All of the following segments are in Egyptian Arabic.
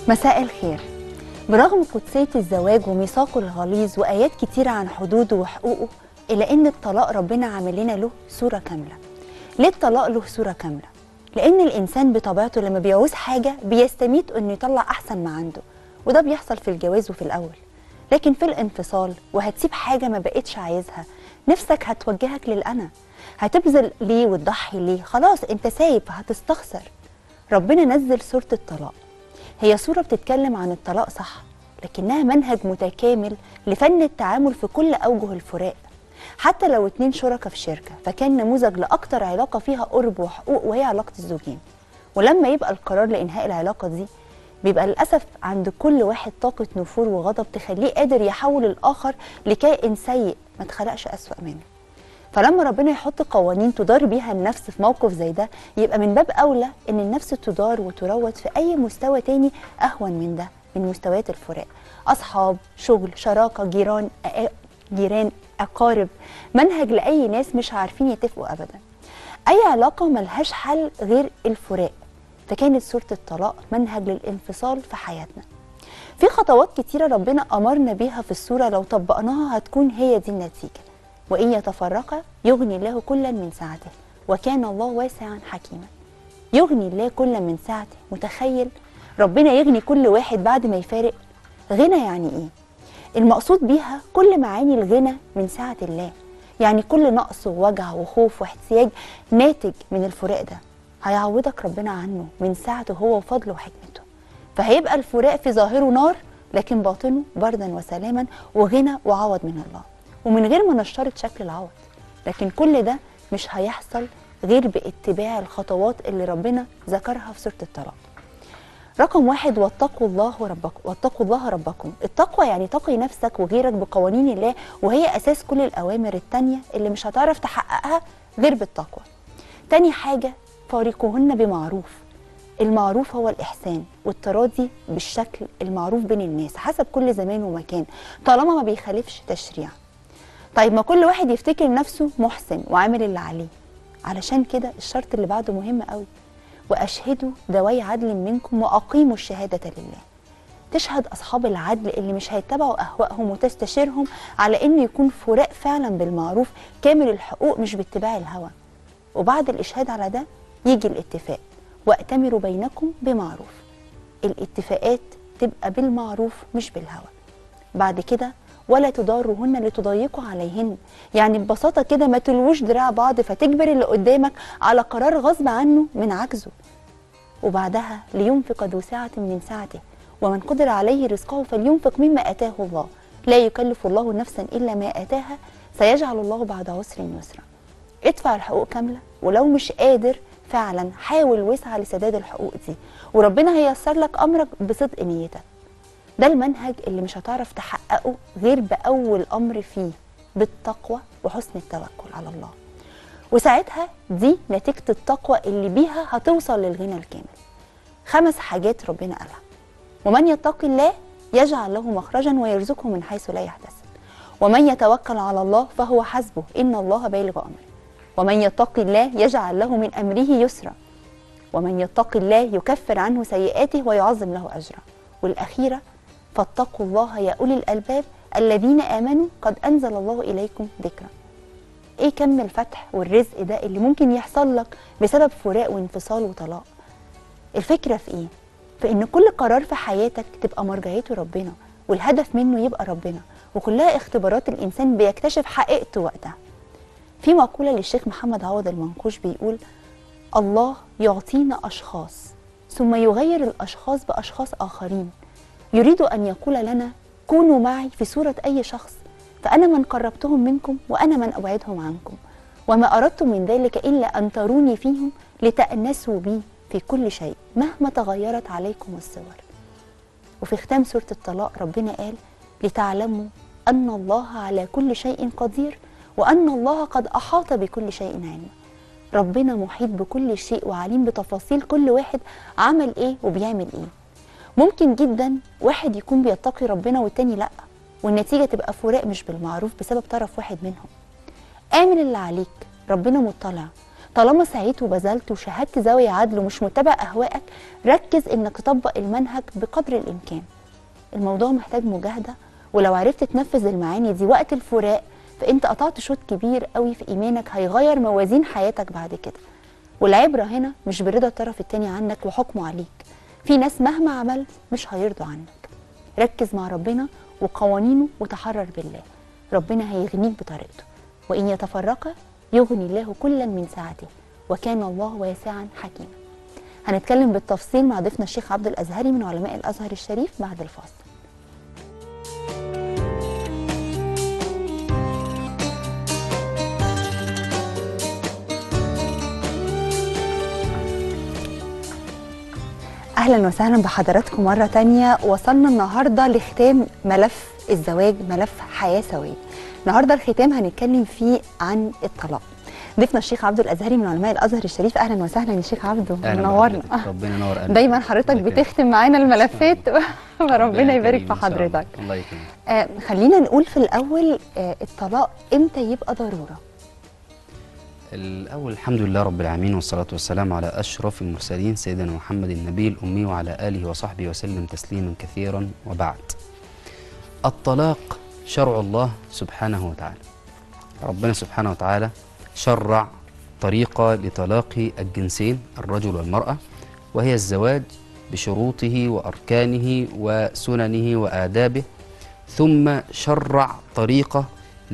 مساء الخير برغم قدسية الزواج وميثاقه الغليظ وآيات كتيرة عن حدوده وحقوقه إلا إن الطلاق ربنا عامل لنا له صورة كاملة ليه الطلاق له صورة كاملة؟ لأن الإنسان بطبيعته لما بيعوز حاجة بيستميت إنه يطلع أحسن ما عنده وده بيحصل في الجواز وفي الأول لكن في الانفصال وهتسيب حاجة ما بقتش عايزها نفسك هتوجهك للأنا هتبذل ليه وتضحي ليه خلاص انت سايب هتستخسر ربنا نزل سورة الطلاق هي سورة بتتكلم عن الطلاق صح لكنها منهج متكامل لفن التعامل في كل أوجه الفراق حتى لو اتنين شركاء في شركة فكان نموذج لأكتر علاقة فيها قرب وحقوق وهي علاقة الزوجين ولما يبقى القرار لإنهاء العلاقة دي بيبقى للأسف عند كل واحد طاقة نفور وغضب تخليه قادر يحول الآخر لكائن سيء ما اتخلقش أسوأ منه فلما ربنا يحط قوانين تدار بيها النفس في موقف زي ده يبقى من باب أولى إن النفس تدار وتروض في أي مستوى تاني أهون من ده من مستويات الفراق أصحاب شغل شراكة جيران أ- جيران أقارب منهج لأي ناس مش عارفين يتفقوا أبدا أي علاقة ملهاش حل غير الفراق فكانت سورة الطلاق منهج للانفصال في حياتنا في خطوات كتيرة ربنا أمرنا بيها في السورة لو طبقناها هتكون هي دي النتيجة وإن يتفرقا يغني الله كلا من سعته وكان الله واسعا حكيما يغني الله كلا من سعته متخيل ربنا يغني كل واحد بعد ما يفارق غنى يعني ايه المقصود بيها كل معاني الغنى من سعة الله يعني كل نقص ووجع وخوف واحتياج ناتج من الفراق ده هيعوضك ربنا عنه من سعته هو وفضله وحكمته فهيبقى الفراق في ظاهره نار لكن باطنه بردا وسلاما وغنى وعوض من الله ومن غير ما نشترط شكل العوض لكن كل ده مش هيحصل غير باتباع الخطوات اللي ربنا ذكرها في سورة الطلاق رقم واحد واتقوا الله ربكم واتقوا الله ربكم التقوى يعني تقي نفسك وغيرك بقوانين الله وهي أساس كل الأوامر التانية اللي مش هتعرف تحققها غير بالتقوى تاني حاجة فارقوهن بمعروف المعروف هو الإحسان والتراضي بالشكل المعروف بين الناس حسب كل زمان ومكان طالما ما بيخالفش تشريع طيب ما كل واحد يفتكر نفسه محسن وعامل اللي عليه علشان كده الشرط اللي بعده مهم قوي واشهدوا ذوي عدل منكم واقيموا الشهاده لله تشهد اصحاب العدل اللي مش هيتبعوا اهوائهم وتستشيرهم على انه يكون فراق فعلا بالمعروف كامل الحقوق مش باتباع الهوى وبعد الاشهاد على ده يجي الاتفاق واتمروا بينكم بمعروف الاتفاقات تبقى بالمعروف مش بالهوى بعد كده ولا تضاروهن لتضيقوا عليهن يعني ببساطه كده ما تلوش دراع بعض فتجبر اللي قدامك على قرار غصب عنه من عجزه وبعدها لينفق ذو سعة من سعته ومن قدر عليه رزقه فلينفق مما آتاه الله لا يكلف الله نفسا إلا ما آتاها سيجعل الله بعد عسر يسرا ادفع الحقوق كاملة ولو مش قادر فعلا حاول واسعى لسداد الحقوق دي وربنا هيسر لك أمرك بصدق نيتك ده المنهج اللي مش هتعرف تحققه غير بأول أمر فيه بالتقوى وحسن التوكل على الله وساعتها دي نتيجة التقوى اللي بيها هتوصل للغنى الكامل خمس حاجات ربنا قالها ومن يتق الله يجعل له مخرجا ويرزقه من حيث لا يحتسب ومن يتوكل على الله فهو حسبه إن الله بالغ أمره ومن يتق الله يجعل له من أمره يسرا ومن يتق الله يكفر عنه سيئاته ويعظم له أجرا والأخيرة فاتقوا الله يا أولي الألباب الذين آمنوا قد أنزل الله إليكم ذكرا إيه كم الفتح والرزق ده اللي ممكن يحصل لك بسبب فراق وانفصال وطلاق الفكرة في إيه؟ في إن كل قرار في حياتك تبقى مرجعيته ربنا والهدف منه يبقى ربنا وكلها اختبارات الإنسان بيكتشف حقيقته وقتها في مقولة للشيخ محمد عوض المنقوش بيقول الله يعطينا أشخاص ثم يغير الأشخاص بأشخاص آخرين يريد أن يقول لنا كونوا معي في صورة أي شخص فأنا من قربتهم منكم وأنا من أبعدهم عنكم وما أردت من ذلك إلا أن تروني فيهم لتأنسوا بي في كل شيء مهما تغيرت عليكم الصور وفي ختام سورة الطلاق ربنا قال لتعلموا أن الله على كل شيء قدير وأن الله قد أحاط بكل شيء علما ربنا محيط بكل شيء وعليم بتفاصيل كل واحد عمل إيه وبيعمل إيه ممكن جدا واحد يكون بيتقي ربنا والتاني لا والنتيجة تبقى فراق مش بالمعروف بسبب طرف واحد منهم اعمل اللي عليك ربنا مطلع طالما سعيت وبذلت وشاهدت زاويه عدل ومش متبع اهوائك ركز انك تطبق المنهج بقدر الامكان الموضوع محتاج مجاهده ولو عرفت تنفذ المعاني دي وقت الفراق فانت قطعت شوط كبير قوي في ايمانك هيغير موازين حياتك بعد كده والعبره هنا مش برضا الطرف التاني عنك وحكمه عليك في ناس مهما عملت مش هيرضوا عنك ركز مع ربنا وقوانينه وتحرر بالله ربنا هيغنيك بطريقته وإن يتفرقا يغني الله كلا من سعته وكان الله واسعا حكيما هنتكلم بالتفصيل مع ضيفنا الشيخ عبد الأزهري من علماء الأزهر الشريف بعد الفاصل اهلا وسهلا بحضراتكم مره تانية وصلنا النهارده لختام ملف الزواج ملف حياه سويه النهارده الختام هنتكلم فيه عن الطلاق ضيفنا الشيخ عبد الازهري من علماء الازهر الشريف اهلا وسهلا يا شيخ عبده أهلاً منورنا بحضرتك. ربنا ينور قلبك دايما حضرتك الله يكرمك. بتختم معانا الملفات فربنا يبارك كريم في إن شاء الله. حضرتك الله يكرمك آه خلينا نقول في الاول آه الطلاق امتى يبقى ضروره الأول الحمد لله رب العالمين والصلاة والسلام على أشرف المرسلين سيدنا محمد النبي الأمي وعلى آله وصحبه وسلم تسليما كثيرا وبعد الطلاق شرع الله سبحانه وتعالى ربنا سبحانه وتعالى شرع طريقة لطلاق الجنسين الرجل والمرأة وهي الزواج بشروطه وأركانه وسننه وآدابه ثم شرع طريقة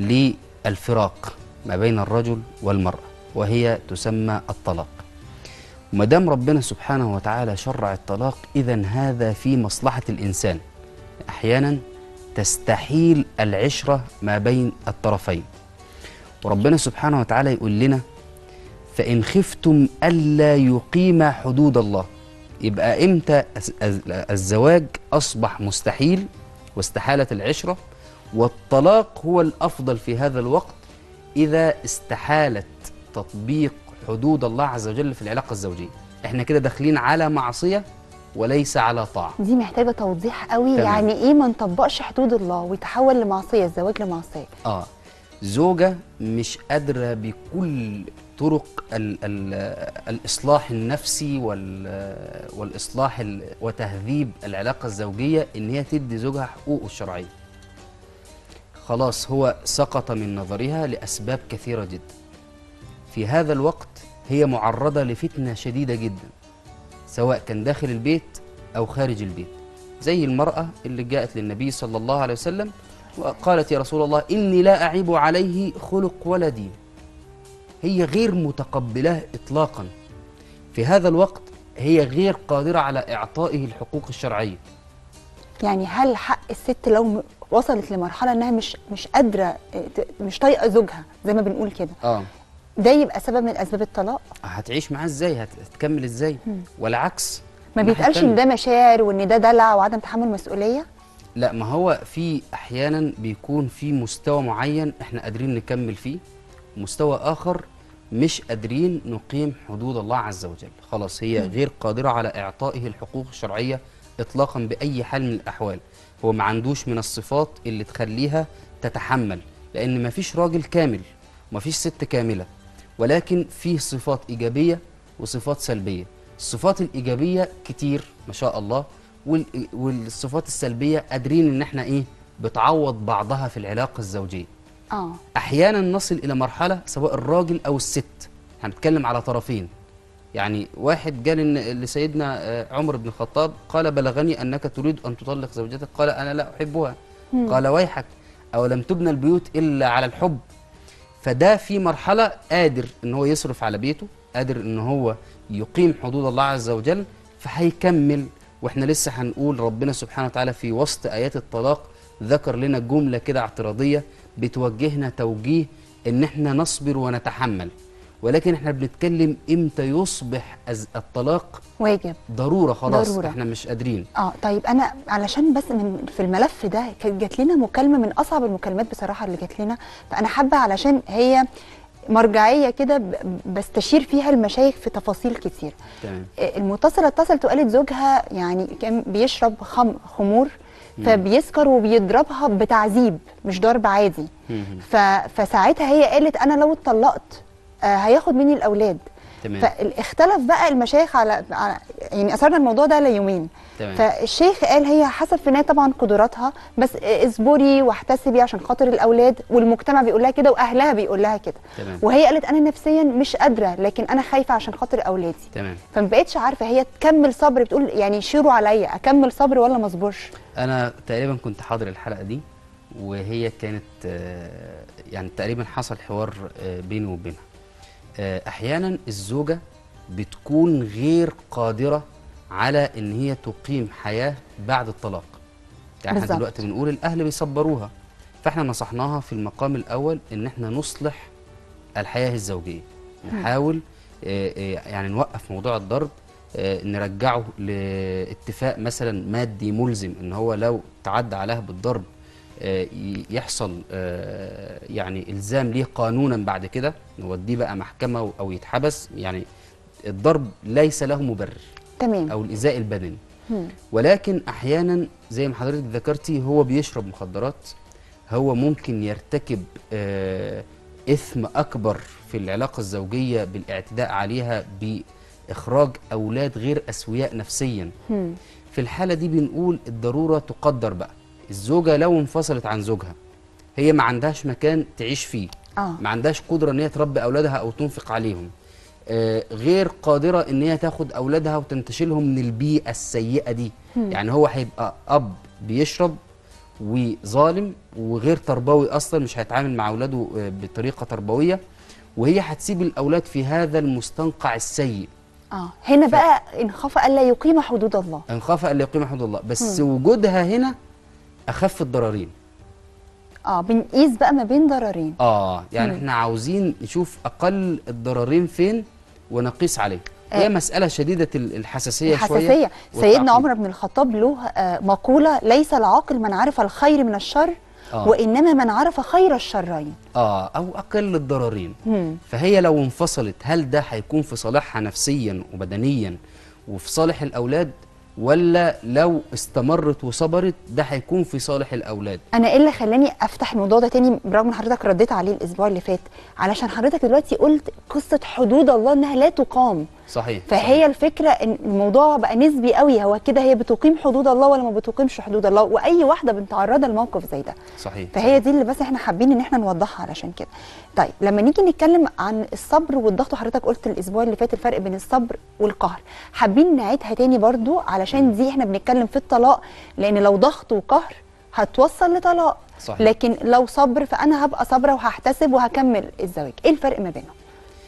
للفراق ما بين الرجل والمرأة وهي تسمى الطلاق ما دام ربنا سبحانه وتعالى شرع الطلاق إذا هذا في مصلحة الإنسان أحيانا تستحيل العشرة ما بين الطرفين وربنا سبحانه وتعالى يقول لنا فإن خفتم ألا يقيم حدود الله يبقى إمتى الز- الز- الزواج أصبح مستحيل واستحالت العشرة والطلاق هو الأفضل في هذا الوقت إذا استحالت تطبيق حدود الله عز وجل في العلاقة الزوجية احنا كده داخلين على معصية وليس على طاعة دي محتاجه توضيح قوي تمام. يعني ايه ما نطبقش حدود الله ويتحول لمعصيه الزواج لمعصيه اه زوجة مش قادرة بكل طرق ال ال الإصلاح النفسي وال والإصلاح ال وتهذيب العلاقة الزوجية إن هي تدي زوجها حقوقه الشرعية خلاص هو سقط من نظرها لأسباب كثيرة جدا في هذا الوقت هي معرضة لفتنة شديدة جدا سواء كان داخل البيت أو خارج البيت زي المرأة اللي جاءت للنبي صلى الله عليه وسلم وقالت يا رسول الله إني لا أعيب عليه خلق ولا دين هي غير متقبلة إطلاقا في هذا الوقت هي غير قادرة على إعطائه الحقوق الشرعية يعني هل حق الست لو م- وصلت لمرحله انها مش مش قادره آه، ت- مش طايقه زوجها زي ما بنقول كده آه ده يبقى سبب من اسباب الطلاق هتعيش معاه إزاي هت- هتكمل إزاي والعكس ما الناحية بيتقالش ان التانية. ده مشاعر وان ده دلع وعدم تحمل مسؤوليه لا ما هو في احيانا بيكون في مستوى معين احنا قادرين نكمل فيه مستوى اخر مش قادرين نقيم حدود الله عز وجل خلاص هي غير قادرة على اعطائه الحقوق الشرعية اطلاقا باي حال من الاحوال هو ما عندوش من الصفات اللي تخليها تتحمل لان ما فيش راجل كامل وما فيش ست كاملة ولكن فيه صفات ايجابية وصفات سلبية الصفات الايجابية كتير ما شاء الله وال- والصفات السلبيه قادرين ان احنا ايه بتعوض بعضها في العلاقه الزوجيه اه احيانا نصل الى مرحله سواء الراجل او الست هنتكلم على طرفين يعني واحد قال ان لسيدنا آه، عمر بن الخطاب قال بلغني انك تريد ان تطلق زوجتك قال انا لا احبها قال ويحك اولم تبنى البيوت الا على الحب فده في مرحله قادر ان هو يصرف على بيته قادر ان هو يقيم حدود الله عز وجل فهيكمل واحنا لسه هنقول ربنا سبحانه وتعالى في وسط ايات الطلاق ذكر لنا جمله كده اعتراضيه بتوجهنا توجيه ان احنا نصبر ونتحمل ولكن احنا بنتكلم امتى يصبح أز- الطلاق واجب ضروره خلاص ضرورة. احنا مش قادرين اه طيب انا علشان بس من في الملف ده كانت جات لنا مكالمه من اصعب المكالمات بصراحه اللي جات لنا فانا حابه علشان هي مرجعيه كده ب- بستشير فيها المشايخ في تفاصيل كتير تمام آه، المتصله اتصلت وقالت زوجها يعني كان بيشرب خم خمور فبيسكر وبيضربها بتعذيب مش ضرب عادي مم. ف... فساعتها هي قالت انا لو اتطلقت آه، هياخد مني الاولاد تمام فاختلف بقى المشايخ على على- يعني اثرنا الموضوع ده ليومين تمام فالشيخ قال هي حسب في النهايه طبعا قدراتها بس اصبري واحتسبي عشان خاطر الاولاد والمجتمع بيقول لها كده واهلها بيقول لها كده تمام وهي قالت انا نفسيا مش قادره لكن انا خايفه عشان خاطر اولادي تمام فما بقتش عارفه هي تكمل صبر بتقول يعني شيروا عليا اكمل صبر ولا ما اصبرش انا تقريبا كنت حاضر الحلقه دي وهي كانت آه، يعني تقريبا حصل حوار آه، بيني وبينها آه، احيانا الزوجه بتكون غير قادره على ان هي تقيم حياه بعد الطلاق يعني احنا بالظبط. دلوقتي بنقول الاهل بيصبروها فاحنا نصحناها في المقام الاول ان احنا نصلح الحياه الزوجيه نحاول آه، آه، يعني نوقف موضوع الضرب آه، نرجعه لاتفاق مثلا مادي ملزم ان هو لو تعدى عليها بالضرب آه، ي- يحصل آه، يعني الزام ليه قانونا بعد كده نوديه بقى محكمه او يتحبس يعني الضرب ليس له مبرر تمام او الايذاء البدني مم. ولكن احيانا زي ما حضرتك ذكرتي هو بيشرب مخدرات هو ممكن يرتكب آه، اثم اكبر في العلاقه الزوجيه بالاعتداء عليها باخراج اولاد غير اسوياء نفسيا مم. في الحاله دي بنقول الضروره تقدر بقى الزوجه لو انفصلت عن زوجها هي ما عندهاش مكان تعيش فيه اه ما عندهاش قدره ان هي تربي اولادها او تنفق عليهم آه، غير قادره ان هي تاخد اولادها وتنتشلهم من البيئه السيئه دي يعني هو هيبقى اب بيشرب وظالم وغير تربوي اصلا مش هيتعامل مع اولاده آه، بطريقه تربويه وهي هتسيب الاولاد في هذا المستنقع السيء اه هنا بقى ان خاف الا يقيم حدود الله ان خاف الا يقيم حدود الله بس وجودها هنا اخف الضررين اه بنقيس بقى ما بين ضررين اه يعني مم. احنا عاوزين نشوف اقل الضررين فين ونقيس عليه آه. هي مساله شديده ال- الحساسيه شويه الحساسيه سيدنا والتعقيد. عمر بن الخطاب له آه، مقوله ليس العاقل من عرف الخير من الشر آه. وانما من عرف خير الشرين اه او اقل الضررين مم. فهي لو انفصلت هل ده هيكون في صالحها نفسيا وبدنيا وفي صالح الاولاد ولا لو استمرت وصبرت ده هيكون في صالح الاولاد انا ايه اللي خلاني افتح الموضوع ده تاني برغم ان حضرتك رديت عليه الاسبوع اللي فات علشان حضرتك دلوقتي قلت قصه حدود الله انها لا تقام صحيح فهي صحيح. الفكره ان الموضوع بقى نسبي قوي هو كده هي بتقيم حدود الله ولا ما بتقيمش حدود الله واي واحده بنتعرض لموقف زي ده صحيح فهي دي اللي بس احنا حابين ان احنا نوضحها علشان كده طيب لما نيجي نتكلم عن الصبر والضغط وحضرتك قلت الاسبوع اللي فات الفرق بين الصبر والقهر حابين نعيدها تاني برضو علشان دي احنا بنتكلم في الطلاق لان لو ضغط وقهر هتوصل لطلاق صحيح. لكن لو صبر فانا هبقى صابره وهحتسب وهكمل الزواج ايه الفرق ما بينهم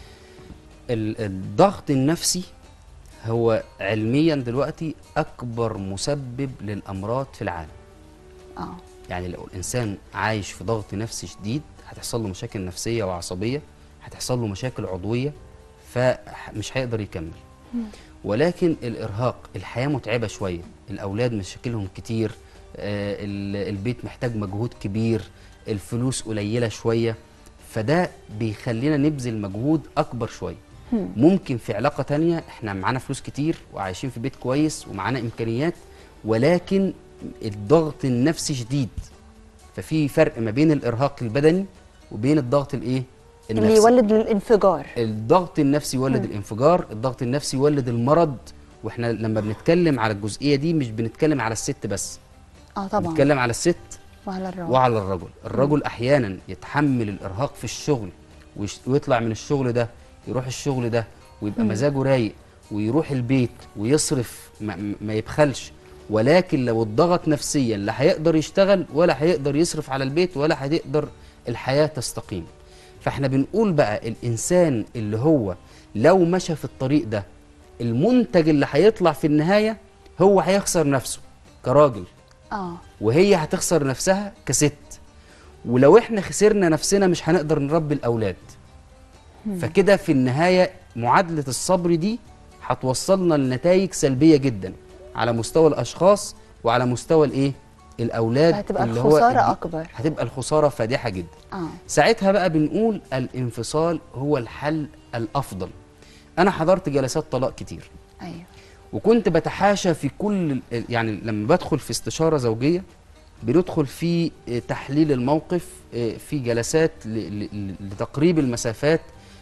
ال- الضغط النفسي هو علميا دلوقتي اكبر مسبب للامراض في العالم اه يعني لو الانسان عايش في ضغط نفسي شديد هتحصل له مشاكل نفسيه وعصبيه هتحصل له مشاكل عضويه فمش هيقدر يكمل ولكن الارهاق الحياه متعبه شويه الاولاد مشاكلهم كتير آه، ال- البيت محتاج مجهود كبير الفلوس قليله شويه فده بيخلينا نبذل مجهود اكبر شويه ممكن في علاقه تانية احنا معانا فلوس كتير وعايشين في بيت كويس ومعانا امكانيات ولكن الضغط النفسي شديد ففي فرق ما بين الارهاق البدني وبين الضغط الايه اللي النفسي يولد الانفجار الضغط النفسي يولد الانفجار الضغط النفسي يولد المرض واحنا لما بنتكلم على الجزئيه دي مش بنتكلم على الست بس اه طبعا بنتكلم على الست وعلى الراجل وعلى الرجل الرجل احيانا يتحمل الارهاق في الشغل ويش- ويطلع من الشغل ده يروح الشغل ده ويبقى مزاجه رايق ويروح البيت ويصرف ما, ما يبخلش ولكن لو اتضغط نفسيا لا هيقدر يشتغل ولا هيقدر يصرف على البيت ولا هتقدر الحياة تستقيم فاحنا بنقول بقى الانسان اللي هو لو مشى في الطريق ده المنتج اللي هيطلع في النهاية هو هيخسر نفسه كراجل اه وهي هتخسر نفسها كست ولو احنا خسرنا نفسنا مش هنقدر نربي الاولاد فكده في النهايه معادله الصبر دي هتوصلنا لنتائج سلبيه جدا على مستوى الاشخاص وعلى مستوى الايه الاولاد فهتبقى اللي هو الخسارة الجي- أكبر. هتبقى الخساره فادحه جدا اه ساعتها بقى بنقول الانفصال هو الحل الافضل انا حضرت جلسات طلاق كتير ايوه وكنت بتحاشى في كل ال- يعني لما بدخل في استشاره زوجيه بندخل في آه، تحليل الموقف آه، في جلسات ل- ل- ل- لتقريب المسافات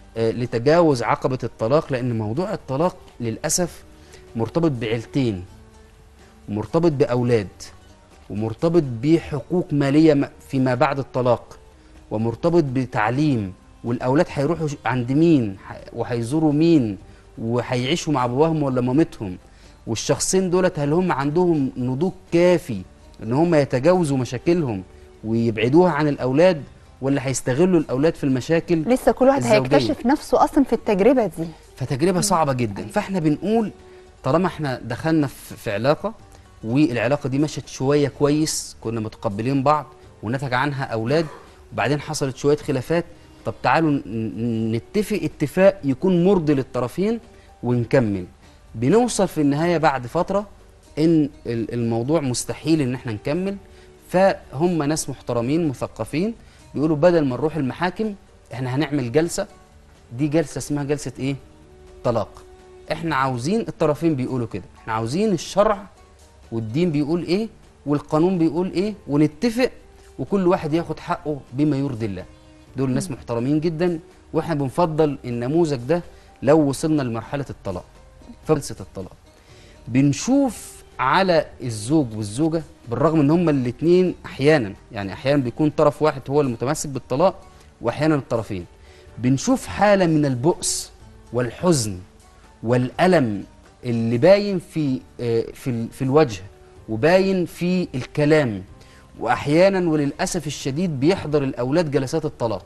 آه، لتجاوز عقبة الطلاق لأن موضوع الطلاق للأسف مرتبط بعيلتين ومرتبط بأولاد ومرتبط بحقوق مالية م- فيما بعد الطلاق ومرتبط بتعليم والأولاد هيروحوا ش- عند مين ح- وهيزوروا مين وهيعيشوا مع باباهم ولا مامتهم والشخصين دولت هل هم عندهم نضوج كافي ان هم يتجاوزوا مشاكلهم ويبعدوها عن الأولاد ولا هيستغلوا الأولاد في المشاكل لسه كل واحد الزوجية. هيكتشف نفسه اصلا في التجربه دي فتجربه صعبه جدا فاحنا بنقول طالما احنا دخلنا في في علاقه والعلاقه دي مشت شويه كويس كنا متقبلين بعض ونتج عنها اولاد وبعدين حصلت شويه خلافات طب تعالوا ن- ن- نتفق اتفاق يكون مرضي للطرفين ونكمل بنوصل في النهايه بعد فتره ان ال- الموضوع مستحيل ان احنا نكمل فهم ناس محترمين مثقفين بيقولوا بدل ما نروح المحاكم احنا هنعمل جلسه دي جلسه اسمها جلسه ايه طلاق احنا عاوزين الطرفين بيقولوا كده احنا عاوزين الشرع والدين بيقول ايه والقانون بيقول ايه ونتفق وكل واحد ياخد حقه بما يرضي الله دول ناس محترمين جدا واحنا بنفضل النموذج ده لو وصلنا لمرحله الطلاق فجلسه الطلاق بنشوف على الزوج والزوجه بالرغم ان هما الاثنين احيانا يعني احيانا بيكون طرف واحد هو المتمسك بالطلاق واحيانا الطرفين بنشوف حاله من البؤس والحزن والالم اللي باين في آه، في ال- في الوجه وباين في الكلام واحيانا وللاسف الشديد بيحضر الاولاد جلسات الطلاق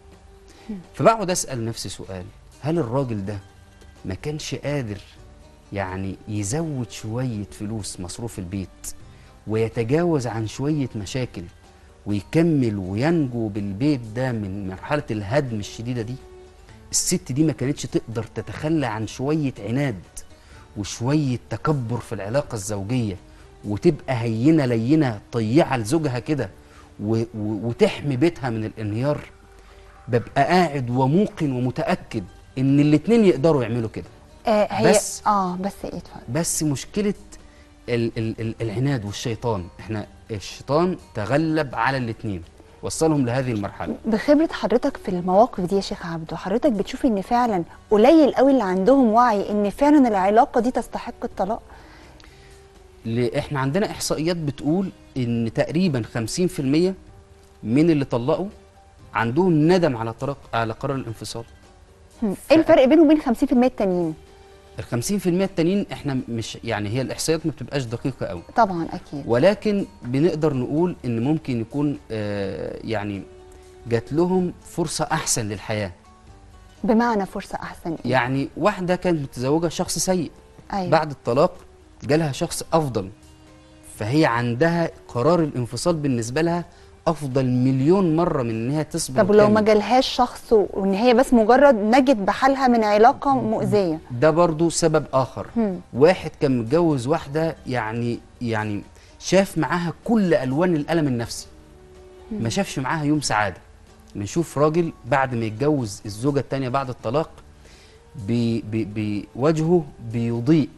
فبقعد اسال نفسي سؤال هل الراجل ده ما كانش قادر يعني يزود شويه فلوس مصروف البيت ويتجاوز عن شويه مشاكل ويكمل وينجو بالبيت ده من مرحله الهدم الشديده دي الست دي ما كانتش تقدر تتخلى عن شويه عناد وشويه تكبر في العلاقه الزوجيه وتبقى هينه لينه طيعه لزوجها كده و- و- وتحمي بيتها من الانهيار ببقى قاعد وموقن ومتاكد ان الاتنين يقدروا يعملوا كده آه هي بس- اه بس ايه اتفضل بس مشكله ال ال ال العناد والشيطان احنا الشيطان تغلب على الاتنين وصلهم لهذه المرحله بخبره حضرتك في المواقف دي يا شيخ عبده حضرتك بتشوف ان فعلا قليل قوي اللي عندهم وعي ان فعلا العلاقه دي تستحق الطلاق ل- احنا عندنا احصائيات بتقول ان تقريبا 50% من اللي طلقوا عندهم ندم على طرق على قرار الانفصال هم. ايه الفرق بينه وبين 50% التانيين ال 50% التانيين احنا مش يعني هي الاحصائيات ما بتبقاش دقيقه قوي طبعا اكيد ولكن بنقدر نقول ان ممكن يكون آه يعني جات لهم فرصه احسن للحياه بمعنى فرصه احسن إيه؟ يعني واحده كانت متزوجه شخص سيء ايوه بعد الطلاق جالها شخص افضل فهي عندها قرار الانفصال بالنسبه لها افضل مليون مره من ان هي تصبر طب ولو ما وتكمل. جالهاش شخص و- وان هي بس مجرد نجت بحالها من علاقه مؤذيه ده برضو سبب اخر هم. واحد كان متجوز واحده يعني يعني شاف معاها كل الوان الالم النفسي ما شافش معاها يوم سعاده بنشوف راجل بعد ما يتجوز الزوجه الثانيه بعد الطلاق بي بي بي وجهه بيضيء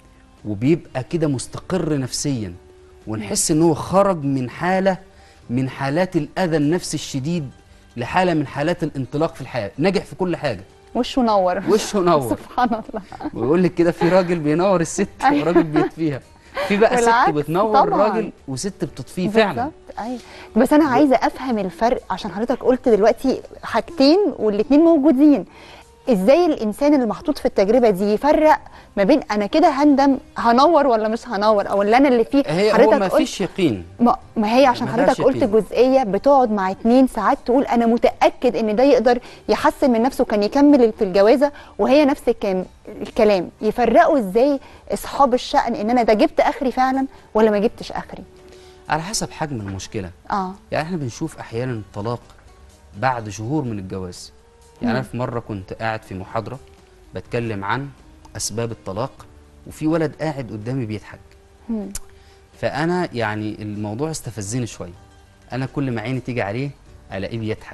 وبيبقى كده مستقر نفسيا ونحس ان هو خرج من حاله من حالات الاذى النفسي الشديد لحاله من حالات الانطلاق في الحياه نجح في كل حاجه وشه نور وشه نور سبحان الله ويقول لك كده في راجل بينور الست أيوة. وراجل بيطفيها في بقى ست والعكس بتنور طبعاً. الراجل وست بتطفيه فعلا بالظبط، ايوه بس انا عايزه افهم الفرق عشان حضرتك قلت دلوقتي حاجتين والاتنين موجودين ازاي الانسان اللي محطوط في التجربه دي يفرق ما بين انا كده هندم هنور ولا مش هنور او اللي انا اللي فيه هي هو حضرتك ما قلت فيش يقين ما, ما هي عشان ما حضرتك فيهاش قلت يقين. جزئيه بتقعد مع اتنين ساعات تقول انا متاكد ان ده يقدر يحسن من نفسه كان يكمل في الجوازه وهي نفس الكلام الكلام يفرقوا ازاي اصحاب الشأن ان انا ده جبت اخري فعلا ولا ما جبتش اخري على حسب حجم المشكله اه يعني احنا بنشوف احيانا الطلاق بعد شهور من الجواز يعني انا في مره كنت قاعد في محاضره بتكلم عن اسباب الطلاق وفي ولد قاعد قدامي بيضحك مم. فانا يعني الموضوع استفزني شويه انا كل ما عيني تيجي عليه الاقيه بيضحك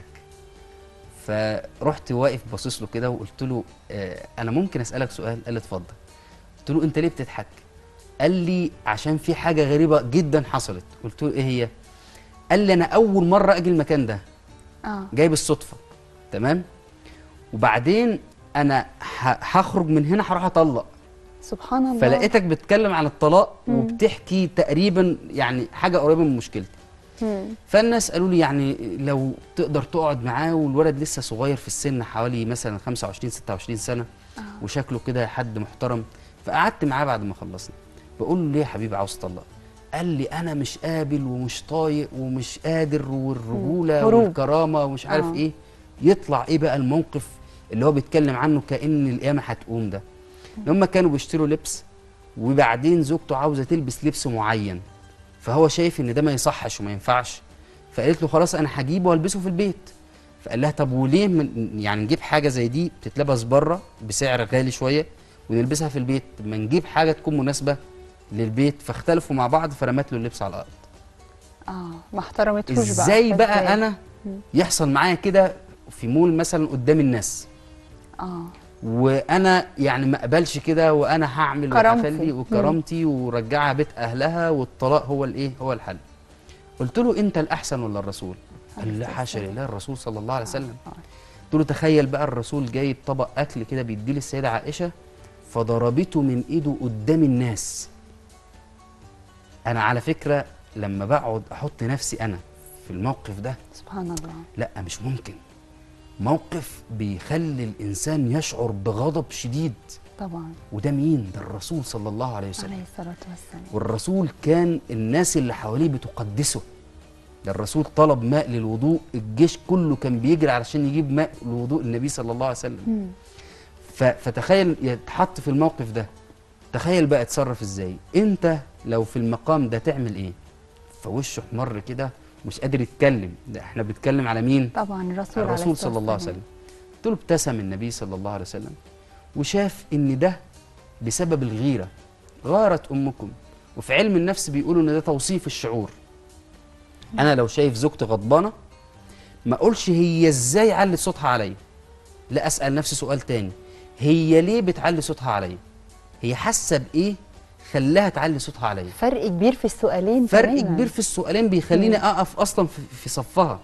فرحت واقف باصص له كده وقلت له آه انا ممكن اسالك سؤال قال لي اتفضل قلت له انت ليه بتضحك قال لي عشان في حاجه غريبه جدا حصلت قلت له ايه هي قال لي انا اول مره اجي المكان ده اه جاي بالصدفه تمام وبعدين انا ه- هخرج من هنا هروح اطلق سبحان الله فلقيتك بتتكلم عن الطلاق وبتحكي تقريبا يعني حاجه قريبه من مشكلتي مم. فالناس قالوا لي يعني لو تقدر تقعد معاه والولد لسه صغير في السن حوالي مثلا 25 26 سنه وشكله كده حد محترم فقعدت معاه بعد ما خلصنا بقول له ليه يا حبيبي عاوز تطلق قال لي انا مش قابل ومش طايق ومش قادر والرجوله هروب. والكرامه ومش عارف آه. ايه يطلع ايه بقى الموقف اللي هو بيتكلم عنه كأن القيامه هتقوم ده ان هم كانوا بيشتروا لبس وبعدين زوجته عاوزه تلبس لبس معين فهو شايف ان ده ما يصحش وما ينفعش فقالت له خلاص انا هجيبه والبسه في البيت فقال لها طب وليه من يعني نجيب حاجه زي دي بتتلبس بره بسعر غالي شويه ونلبسها في البيت طب ما نجيب حاجه تكون مناسبه للبيت فاختلفوا مع بعض فرمت له اللبس على الارض اه ما احترمتهوش بقى ازاي بقى إزاي؟ انا يحصل معايا كده في مول مثلا قدام الناس اه وانا يعني ما اقبلش كده وانا هعمل كرامتي. وهخلي وكرامتي ورجعها بيت اهلها والطلاق هو الايه هو الحل قلت له انت الاحسن ولا الرسول قال لي لا حاشا لله الرسول صلى الله عليه وسلم آه. قلت له تخيل بقى الرسول جايب طبق اكل كده بيديه للسيده عائشه فضربته من ايده قدام الناس انا على فكره لما بقعد احط نفسي انا في الموقف ده سبحان الله لا مش ممكن موقف بيخلي الانسان يشعر بغضب شديد طبعا وده مين ده الرسول صلى الله عليه وسلم عليه الصلاه والسلام والرسول كان الناس اللي حواليه بتقدسه ده الرسول طلب ماء للوضوء الجيش كله كان بيجري علشان يجيب ماء لوضوء النبي صلى الله عليه وسلم مم. ف- فتخيل يتحط في الموقف ده تخيل بقى اتصرف ازاي انت لو في المقام ده تعمل ايه فوشه احمر كده مش قادر يتكلم ده احنا بنتكلم على مين طبعا الرسول عليه الرسول الصلاة صلى الله عليه والسلام. وسلم قلت له ابتسم النبي صلى الله عليه وسلم وشاف ان ده بسبب الغيره غارت امكم وفي علم النفس بيقولوا ان ده توصيف الشعور انا لو شايف زوجتي غضبانه ما اقولش هي ازاي علت صوتها عليا لا اسال نفسي سؤال تاني هي ليه بتعلي صوتها عليا هي حاسه بايه خلاها تعلي صوتها عليا فرق كبير في السؤالين فرق تماماً. كبير في السؤالين بيخليني اقف اصلا في, في صفها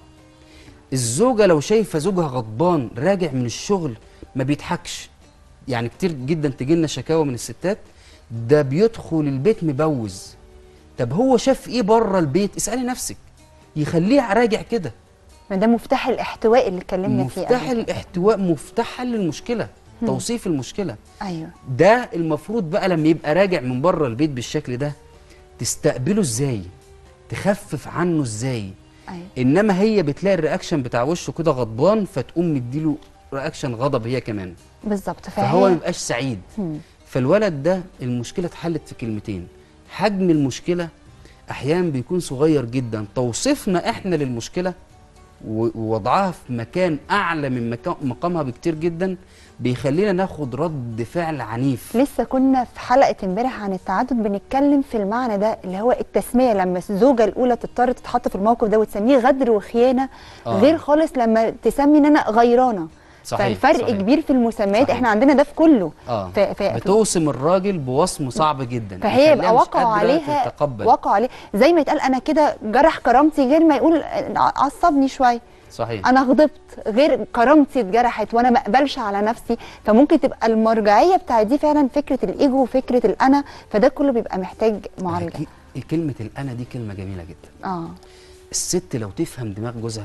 الزوجه لو شايفه زوجها غضبان راجع من الشغل ما بيضحكش يعني كتير جدا تجي لنا شكاوى من الستات ده بيدخل البيت مبوز طب هو شاف ايه بره البيت اسالي نفسك يخليه راجع كده ما ده مفتاح الاحتواء اللي اتكلمنا فيه مفتاح قبل كده. الاحتواء مفتاح حل المشكله توصيف المشكله ايوه ده المفروض بقى لما يبقى راجع من بره البيت بالشكل ده تستقبله ازاي تخفف عنه ازاي ايوه انما هي بتلاقي الرياكشن بتاع وشه كده غضبان فتقوم مديله رياكشن غضب هي كمان بالظبط فهو ما فهي يبقاش سعيد مم. فالولد ده المشكله اتحلت في كلمتين حجم المشكله احيانا بيكون صغير جدا توصيفنا احنا للمشكله و- ووضعها في مكان اعلى من مكان مقامها بكتير جدا بيخلينا ناخد رد فعل عنيف لسه كنا في حلقه امبارح عن التعدد بنتكلم في المعنى ده اللي هو التسميه لما الزوجه الاولى تضطر تتحط في الموقف ده وتسميه غدر وخيانه آه. غير خالص لما تسمي ان انا غيرانه صحيح، فالفرق صحيح. كبير في المسميات صحيح. احنا عندنا ده في كله اه ف... ف... بتوصم الراجل بوصم صعب جدا فهي يخليها يبقى مش وقعوا قادرة عليها تتقبل وقعوا عليه زي ما يتقال انا كده جرح كرامتي غير ما يقول عصبني شويه صحيح انا غضبت غير كرامتي اتجرحت وانا ما اقبلش على نفسي فممكن تبقى المرجعيه بتاع دي فعلا فكره الايجو وفكره الانا فده كله بيبقى محتاج معالجه ك- كلمه الانا دي كلمه جميله جدا اه الست لو تفهم دماغ جوزها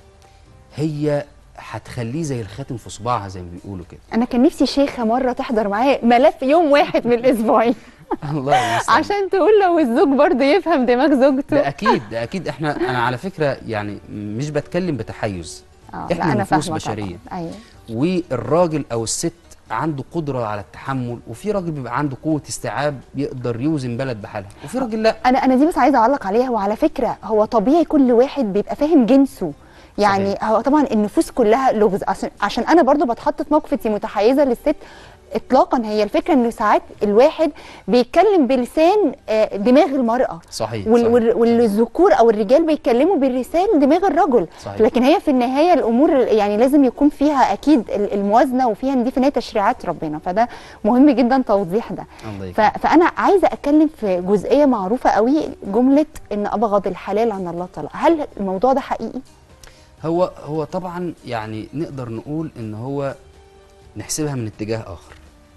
هي هتخليه زي الخاتم في صباعها زي ما بيقولوا كده انا كان نفسي شيخه مره تحضر معايا ملف يوم واحد من الاسبوعين الله المستعان عشان تقول لو الزوج برضه يفهم دماغ زوجته ده اكيد ده اكيد احنا انا على فكره يعني مش بتكلم بتحيز اه إحنا لا انا نفوس فاهمه بشرية. طبعا ايوه والراجل او الست عنده قدره على التحمل وفي راجل بيبقى عنده قوه استيعاب يقدر يوزن بلد بحالها وفي راجل لا انا انا دي بس عايزه اعلق عليها وعلى فكره هو طبيعي كل واحد بيبقى فاهم جنسه يعني صحيح. هو طبعا النفوس كلها لغز عشان عشان انا برضو بتحط في موقف انت متحيزه للست اطلاقا هي الفكره انه ساعات الواحد بيتكلم بلسان آه، دماغ المراه صحيح وال- صحيح. وال- والذكور او الرجال بيتكلموا باللسان دماغ الرجل صحيح. لكن هي في النهايه الامور يعني لازم يكون فيها اكيد ال- الموازنه وفيها ان دي في النهايه تشريعات ربنا فده مهم جدا توضيح ده الله ف... يكرمك. فانا عايزه اتكلم في جزئيه معروفه قوي جمله ان ابغض الحلال عن الله طلاق هل الموضوع ده حقيقي هو هو طبعا يعني نقدر نقول ان هو نحسبها من اتجاه آخر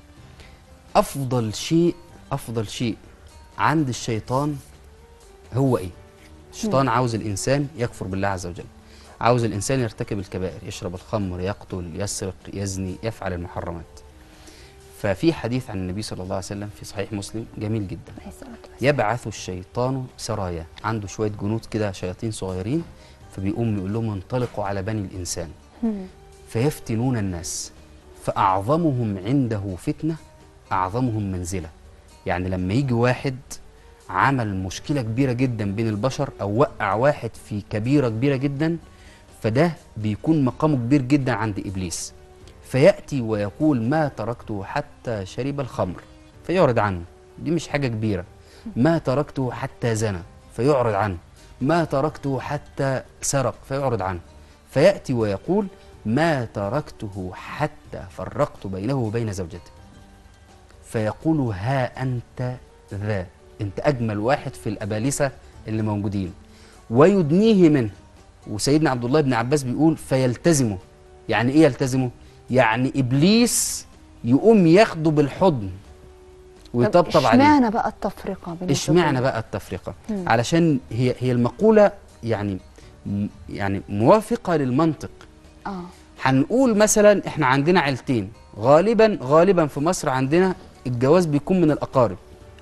أفضل شيء أفضل شيء عند الشيطان هو إيه؟ الشيطان عاوز الإنسان يكفر بالله عز وجل عاوز الإنسان يرتكب الكبائر يشرب الخمر يقتل يسرق يزني يفعل المحرمات ففي حديث عن النبي صلى الله عليه وسلم في صحيح مسلم جميل جدا عليه الصلاة والسلام. يبعث الشيطان سرايا عنده شوية جنود كده شياطين صغيرين فبيقوم يقول لهم انطلقوا على بني الإنسان مم. فيفتنون الناس فأعظمهم عنده فتنة أعظمهم منزلة يعني لما يجي واحد عمل مشكلة كبيرة جدا بين البشر أو وقع واحد في كبيرة كبيرة جدا فده بيكون مقامه كبير جدا عند إبليس فيأتي ويقول ما تركته حتى شرب الخمر فيعرض عنه دي مش حاجة كبيرة ما تركته حتى زنى فيعرض عنه ما تركته حتى سرق فيعرض عنه فيأتي ويقول ما تركته حتى فرقت بينه وبين زوجته فيقول ها أنت ذا أنت أجمل واحد في الأبالسة اللي موجودين ويدنيه منه وسيدنا عبد الله بن عباس بيقول فيلتزمه يعني إيه يلتزمه؟ يعني إبليس يقوم ياخده بالحضن طب ويطبطب عليه اشمعنى بقى التفرقة بين اشمعنى الزوجين؟ بقى التفرقه مم. علشان هي هي المقوله يعني م- يعني موافقه للمنطق اه هنقول مثلا احنا عندنا عيلتين غالبا غالبا في مصر عندنا الجواز بيكون من الاقارب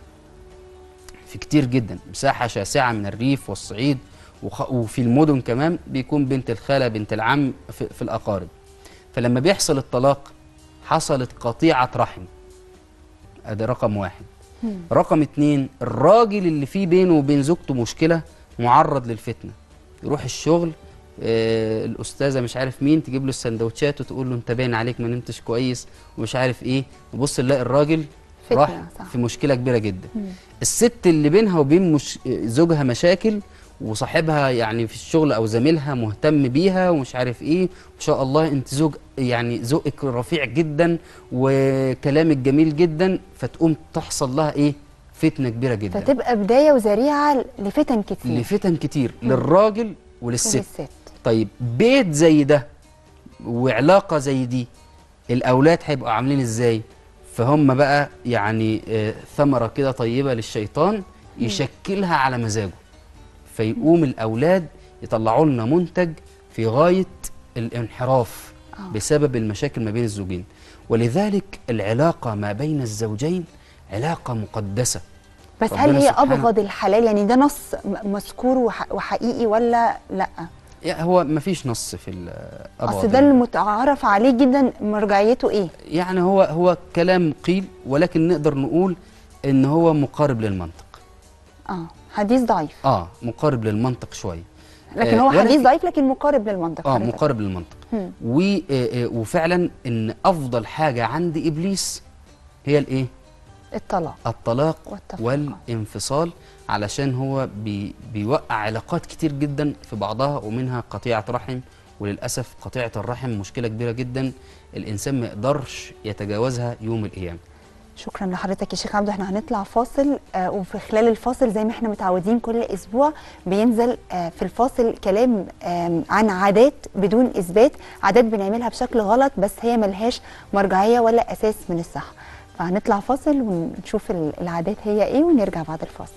في كتير جدا مساحه شاسعه من الريف والصعيد وخ- وفي المدن كمان بيكون بنت الخاله بنت العم في, في الاقارب فلما بيحصل الطلاق حصلت قطيعه رحم ادي رقم واحد مم. رقم اتنين الراجل اللي فيه بينه وبين زوجته مشكلة معرض للفتنة يروح الشغل آه الأستاذة مش عارف مين تجيب له السندوتشات وتقول له أنت باين عليك ما نمتش كويس ومش عارف إيه نبص نلاقي الراجل فتنة، راح صح. في مشكلة كبيرة جدا مم. الست اللي بينها وبين مش زوجها مشاكل وصاحبها يعني في الشغل او زميلها مهتم بيها ومش عارف ايه ما شاء الله انت زوج يعني ذوقك رفيع جدا وكلامك جميل جدا فتقوم تحصل لها ايه فتنه كبيره جدا فتبقى بداية وذريعة لفتن كتير لفتن كتير للراجل وللست وللست طيب بيت زي ده وعلاقه زي دي الاولاد هيبقوا عاملين ازاي فهم بقى يعني آه، ثمره كده طيبه للشيطان يشكلها على مزاجه فيقوم الاولاد يطلعوا لنا منتج في غايه الانحراف آه. بسبب المشاكل ما بين الزوجين ولذلك العلاقه ما بين الزوجين علاقه مقدسه بس ربنا هل هي سبحانه- أبغض الحلال يعني ده نص م- مذكور وح- وحقيقي ولا لا يعني هو ما فيش نص في الأبغض اصل ده المتعارف عليه جدا مرجعيته ايه يعني هو هو كلام قيل ولكن نقدر نقول ان هو مقارب للمنطق اه حديث ضعيف اه مقارب للمنطق شويه لكن آه، هو ولكن- حديث ضعيف لكن مقارب للمنطق اه حضرتك. مقارب للمنطق مم. و آه، آه، وفعلا ان افضل حاجه عند ابليس هي الايه الطلاق الطلاق والتفرقة. والانفصال علشان هو بي بيوقع علاقات كتير جدا في بعضها ومنها قطيعه رحم وللاسف قطيعه الرحم مشكله كبيره جدا الانسان ما يقدرش يتجاوزها يوم القيامه شكرا لحضرتك يا شيخ عبده احنا هنطلع فاصل آه وفي خلال الفاصل زي ما احنا متعودين كل اسبوع بينزل آه في الفاصل كلام آه عن عادات بدون اثبات عادات بنعملها بشكل غلط بس هي ملهاش مرجعيه ولا اساس من الصح فهنطلع فاصل ونشوف ال- العادات هي ايه ونرجع بعد الفاصل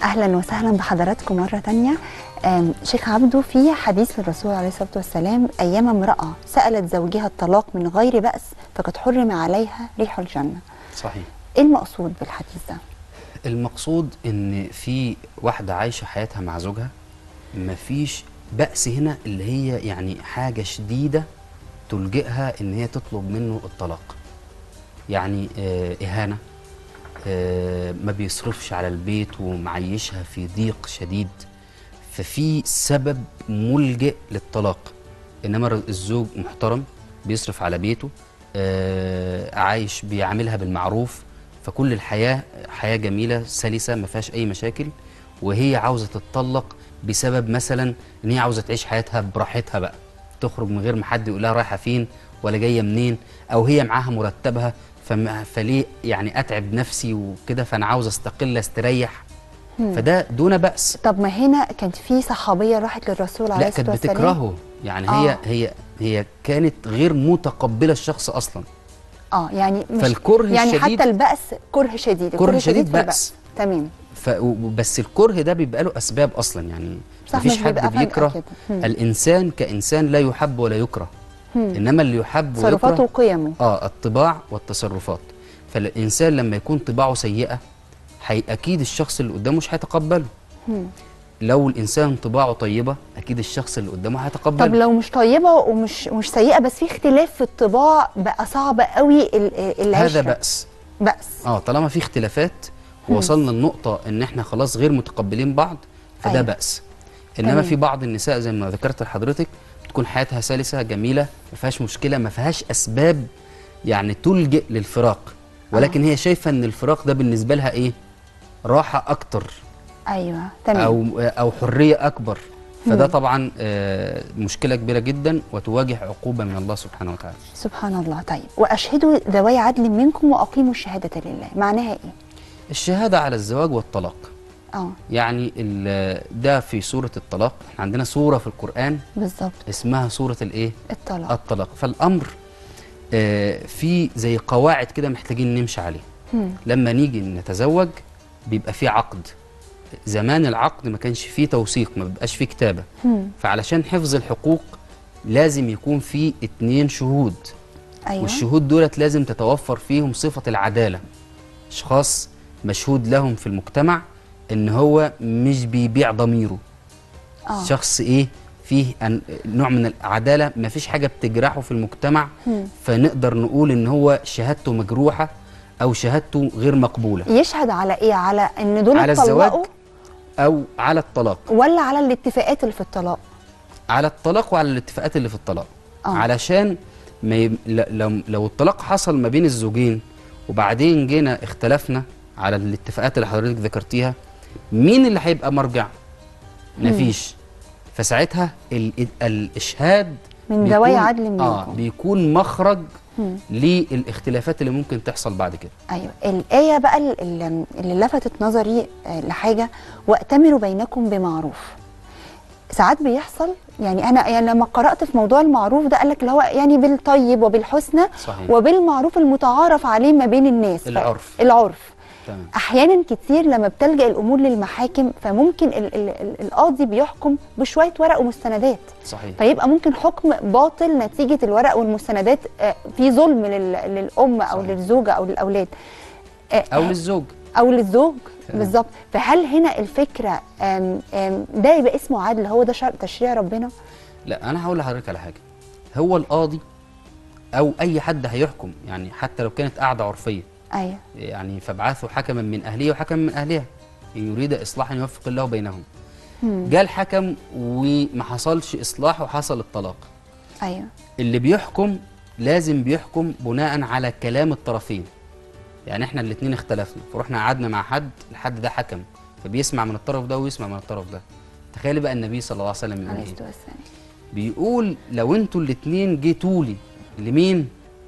اهلا وسهلا بحضراتكم مره تانية آم، شيخ عبده في حديث للرسول عليه الصلاه والسلام ايام امراه سالت زوجها الطلاق من غير باس فقد حرم عليها ريح الجنه صحيح ايه المقصود بالحديث ده المقصود ان في واحده عايشه حياتها مع زوجها مفيش بأس هنا اللي هي يعني حاجه شديده تلجئها ان هي تطلب منه الطلاق يعني آه اهانه آه ما بيصرفش على البيت ومعيشها في ضيق شديد ففي سبب ملجئ للطلاق انما الزوج محترم بيصرف على بيته آه عايش بيعاملها بالمعروف فكل الحياه حياه جميله سلسه ما فيهاش اي مشاكل وهي عاوزه تتطلق بسبب مثلا ان هي عاوزه تعيش حياتها براحتها بقى تخرج من غير ما حد يقول لها رايحه فين ولا جايه منين او هي معاها مرتبها فما فليه يعني اتعب نفسي وكده فانا عاوز استقل استريح فده دون بأس طب ما هنا كانت في صحابيه راحت للرسول عليه لا كانت الصلاه والسلام بتكرهه يعني آه. هي هي هي كانت غير متقبله الشخص اصلا اه يعني مش فالكره يعني الشديد- حتى البأس كره شديد كره الكره شديد في بأس. تمام ف بس الكره ده بيبقى له اسباب اصلا يعني صح، مفيش مش حد بيبقى فجأة بيكره كده. مم. الانسان كانسان لا يحب ولا يكره مم. انما اللي يحب تصرفاته ويكره وقيمه اه الطباع والتصرفات فالانسان لما يكون طباعه سيئه حي اكيد الشخص اللي قدامه مش هيتقبله مم. لو الانسان طباعه طيبه اكيد الشخص اللي قدامه هيتقبله طب لو مش طيبه ومش مش سيئه بس في اختلاف في الطباع بقى صعب قوي ال- العشره هذا بأس بأس اه طالما في اختلافات ووصلنا لنقطة ان احنا خلاص غير متقبلين بعض فده أيوة. أيوة. بأس انما تمام. في بعض النساء زي ما ذكرت لحضرتك بتكون حياتها سلسة جميلة ما فيهاش مشكلة ما فيهاش اسباب يعني تلجئ للفراق ولكن هي شايفة ان الفراق ده بالنسبة لها ايه راحة اكتر ايوه تمام او او حرية اكبر فده طبعا آه، مشكلة كبيرة جدا وتواجه عقوبة من الله سبحانه وتعالى سبحان الله طيب واشهدوا ذوي عدل منكم واقيموا الشهاده لله معناها ايه الشهادة على الزواج والطلاق اه يعني ال- ده في سورة الطلاق احنا عندنا سورة في القرآن بالظبط اسمها سورة الايه الطلاق الطلاق فالأمر آه، في زي قواعد كده محتاجين نمشي عليها مم. لما نيجي نتزوج بيبقى في عقد زمان العقد ما كانش فيه توثيق ما بيبقاش فيه كتابة مم. فعلشان حفظ الحقوق لازم يكون في اتنين شهود ايوه والشهود دولت لازم تتوفر فيهم صفة العدالة اشخاص مشهود لهم في المجتمع ان هو مش بيبيع ضميره اه شخص ايه فيه أن نوع من العدالة ما فيش حاجة بتجرحه في المجتمع مم. فنقدر نقول ان هو شهادته مجروحة او شهادته غير مقبولة يشهد على ايه على ان دول على الزواج اتطلقوا او على الطلاق ولا على الاتفاقات اللي في الطلاق على الطلاق وعلى الاتفاقات اللي في الطلاق آه. علشان ما يب... ل- لو لو الطلاق حصل ما بين الزوجين وبعدين جينا اختلفنا على الاتفاقات اللي حضرتك ذكرتيها مين اللي هيبقى مرجع مفيش فساعتها ال... ال- الاشهاد من بيكون- ذوي عدل اه منكم. بيكون مخرج مم. للاختلافات اللي ممكن تحصل بعد كده ايوه الايه بقى ال- ال- اللي لفتت نظري آه، لحاجه واتمروا بينكم بمعروف ساعات بيحصل يعني انا يعني لما قرات في موضوع المعروف ده قال لك اللي هو يعني بالطيب وبالحسنى صحيح. وبالمعروف المتعارف عليه ما بين الناس ف- العرف. العرف تمام احيانا كتير لما بتلجا الامور للمحاكم فممكن ال ال ال القاضي بيحكم بشويه ورق ومستندات صحيح فيبقى ممكن حكم باطل نتيجه الورق والمستندات آه، في ظلم لل- للام او صحيح. للزوجه او للاولاد آه، او للزوج او للزوج تمام. بالظبط فهل هنا الفكره آم آم ده يبقى اسمه عدل هو ده شرع تشريع ربنا لا انا هقول لحضرتك على حاجه هو القاضي او اي حد هيحكم يعني حتى لو كانت قاعده عرفيه ايوه يعني فابعثوا حكما من اهله وحكما من اهلها ان يريد اصلاحا يوفق الله بينهم مم. جاء الحكم وما حصلش اصلاح وحصل الطلاق ايوه اللي بيحكم لازم بيحكم بناء على كلام الطرفين يعني احنا الاثنين اختلفنا فرحنا قعدنا مع حد الحد ده حكم فبيسمع من الطرف ده ويسمع من الطرف ده تخيل بقى النبي صلى الله عليه وسلم يقول عليه ايه الصلاه والسلام بيقول لو انتوا الاثنين جيتوا لي لمين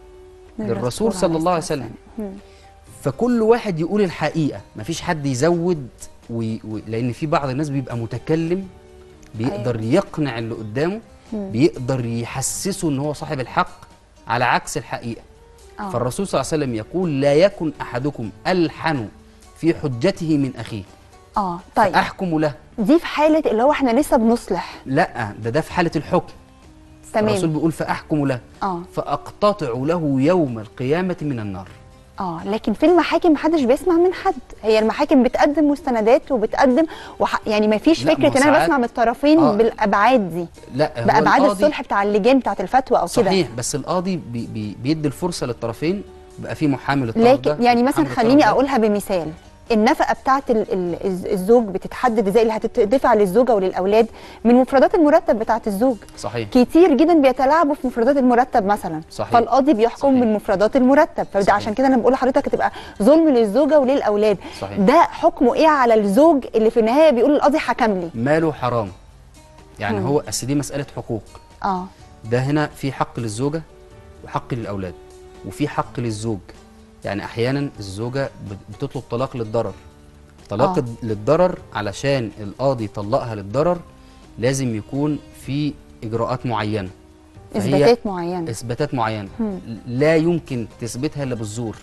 للرسول صلى الله عليه وسلم. مم. فكل واحد يقول الحقيقه مفيش حد يزود وي... و... لان في بعض الناس بيبقى متكلم بيقدر أيوة. يقنع اللي قدامه مم. بيقدر يحسسه ان هو صاحب الحق على عكس الحقيقه آه. فالرسول صلى الله عليه وسلم يقول لا يكن احدكم الحن في حجته من اخيه اه طيب احكم له دي في حاله اللي هو احنا لسه بنصلح لا ده ده في حاله الحكم الرسول تمام بيقول فاحكم له اه فاقتطع له يوم القيامه من النار اه لكن في المحاكم محدش بيسمع من حد هي المحاكم بتقدم مستندات وبتقدم وح... يعني ما فيش لا، ما فكره هو ان انا ساعات- بسمع من الطرفين آه. بالابعاد دي لا هو بابعاد القاضي- الصلح بتاع اللجان بتاعت الفتوى او كده صحيح بس القاضي بي بي بيدي الفرصه للطرفين بيبقى في محامي للطرف لكن ده يعني مثلا محامي للطرف خليني ده. اقولها بمثال النفقه بتاعت ال- ال- الز- الزوج بتتحدد ازاي اللي هتدفع للزوجه وللاولاد من مفردات المرتب بتاعت الزوج صحيح كتير جدا بيتلاعبوا في مفردات المرتب مثلا صحيح. فالقاضي بيحكم صحيح. من مفردات المرتب فده صحيح. عشان كده انا بقول لحضرتك تبقى ظلم للزوجه وللاولاد صحيح. ده حكمه ايه على الزوج اللي في النهايه بيقول القاضي حكم لي ماله حرام يعني مم. هو اصل دي مساله حقوق اه ده هنا في حق للزوجه وحق للاولاد وفي حق للزوج يعني احيانا الزوجه بت- بتطلب طلاق للضرر طلاق آه. للضرر علشان القاضي يطلقها للضرر لازم يكون في اجراءات معينه فهي اثباتات معينه اثباتات معينه مم. لا يمكن تثبتها الا بالزور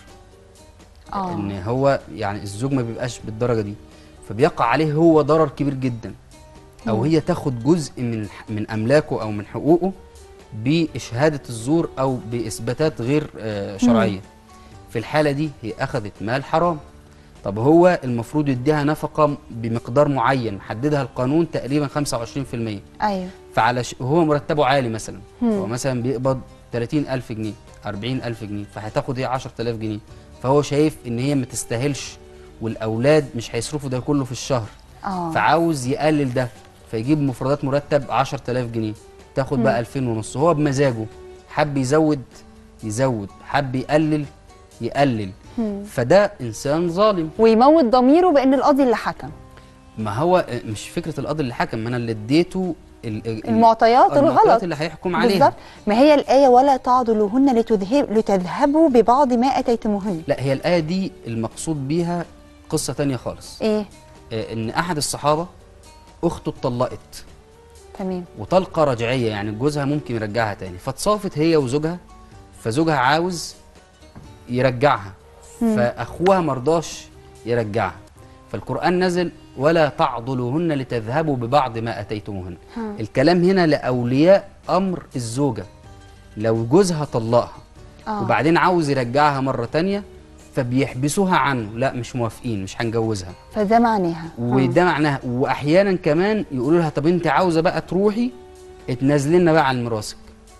اه ان هو يعني الزوج ما بيبقاش بالدرجه دي فبيقع عليه هو ضرر كبير جدا او مم. هي تاخد جزء من من املاكه او من حقوقه باشهاده الزور او باثباتات غير آه، شرعيه في الحاله دي هي اخذت مال حرام طب هو المفروض يديها نفقه بمقدار معين حددها القانون تقريبا 25% ايوه فعلى ش... هو مرتبه عالي مثلا مم. هو مثلا بيقبض 30000 جنيه 40000 جنيه فهتاخد هي 10000 جنيه فهو شايف ان هي ما تستاهلش والاولاد مش هيصرفوا ده كله في الشهر اه فعاوز يقلل ده فيجيب مفردات مرتب 10000 جنيه تاخد بقى 2000 ونص هو بمزاجه حب يزود يزود حب يقلل يقلل مم. فده انسان ظالم ويموت ضميره بان القاضي اللي حكم ما هو مش فكره القاضي اللي حكم ما انا اللي اديته ال- ال- المعطيات الغلط المعطيات اللي هيحكم عليها بالظبط ما هي الايه ولا تعضلوهن لتذهب لتذهبوا ببعض ما اتيتموهن لا هي الآية دي المقصود بيها قصة تانية خالص ايه آه، إن أحد الصحابة أخته اتطلقت تمام وطلقة رجعية يعني جوزها ممكن يرجعها تاني فاتصافت هي وزوجها فزوجها عاوز يرجعها فأخوها مرضاش يرجعها فالقرآن نزل ولا تعضلوهن لتذهبوا ببعض ما أتيتموهن ها. الكلام هنا لأولياء أمر الزوجة لو جوزها طلقها اه وبعدين عاوز يرجعها مرة تانية فبيحبسوها عنه لا مش موافقين مش هنجوزها فده معناها آه. وده معناها واحيانا كمان يقولوا لها طب انت عاوزه بقى تروحي اتنازلي لنا بقى عن ميراثك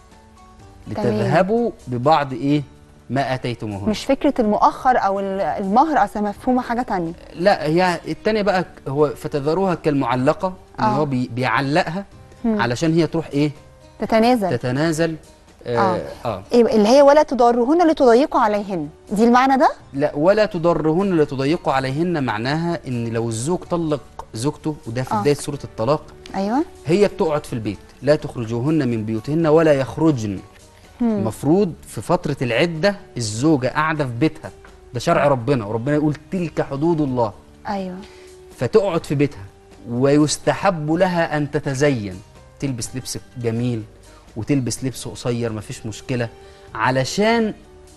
تمام. لتذهبوا ببعض ايه ما اتيتموهن مش فكره المؤخر او ال- المهر اصلا مفهومه حاجه تانية لا هي التانية بقى ك- هو فتذروها كالمعلقه ان آه. هو بي بيعلقها مم. علشان هي تروح ايه تتنازل تتنازل آه, آه. اه إيه اللي هي ولا تضرهن لتضيقوا عليهن دي المعنى ده لا ولا تضرهن لتضيقوا عليهن معناها ان لو الزوج طلق زوجته وده في آه. بدايه سوره الطلاق ايوه هي بتقعد في البيت لا تخرجوهن من بيوتهن ولا يخرجن مم. المفروض في فترة العدة الزوجة قاعدة في بيتها ده شرع ربنا وربنا يقول تلك حدود الله ايوه فتقعد في بيتها ويستحب لها أن تتزين تلبس لبس جميل وتلبس لبس قصير مفيش مشكلة علشان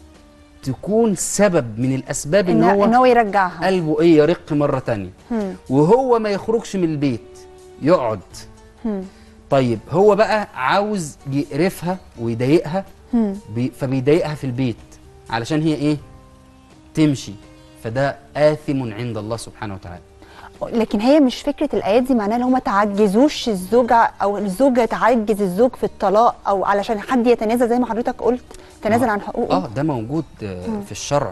تكون سبب من الأسباب إن, ان هو ان هو يرجعها قلبه إيه يرق مرة تانية مم. وهو ما يخرجش من البيت يقعد مم. طيب هو بقى عاوز يقرفها ويضايقها مم. بي فبيضايقها في البيت علشان هي ايه تمشي فده آثم عند الله سبحانه وتعالى لكن هي مش فكره الايات دي معناها ان هم ما تعجزوش الزوجه او الزوجه تعجز الزوج في الطلاق او علشان حد يتنازل زي ما حضرتك قلت تنازل آه. عن حقوقه اه ده موجود آه في الشرع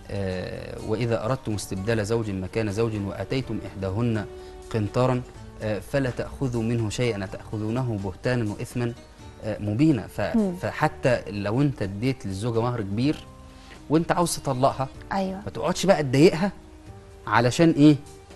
آه واذا اردتم استبدال زوج مكان زوج واتيتم احداهن قنطارا آه فلا تاخذوا منه شيئا تاخذونه بهتانا واثما آه مبينا ف مم. فحتى لو انت اديت للزوجه مهر كبير وانت عاوز تطلقها ايوه ما تقعدش بقى تضايقها علشان ايه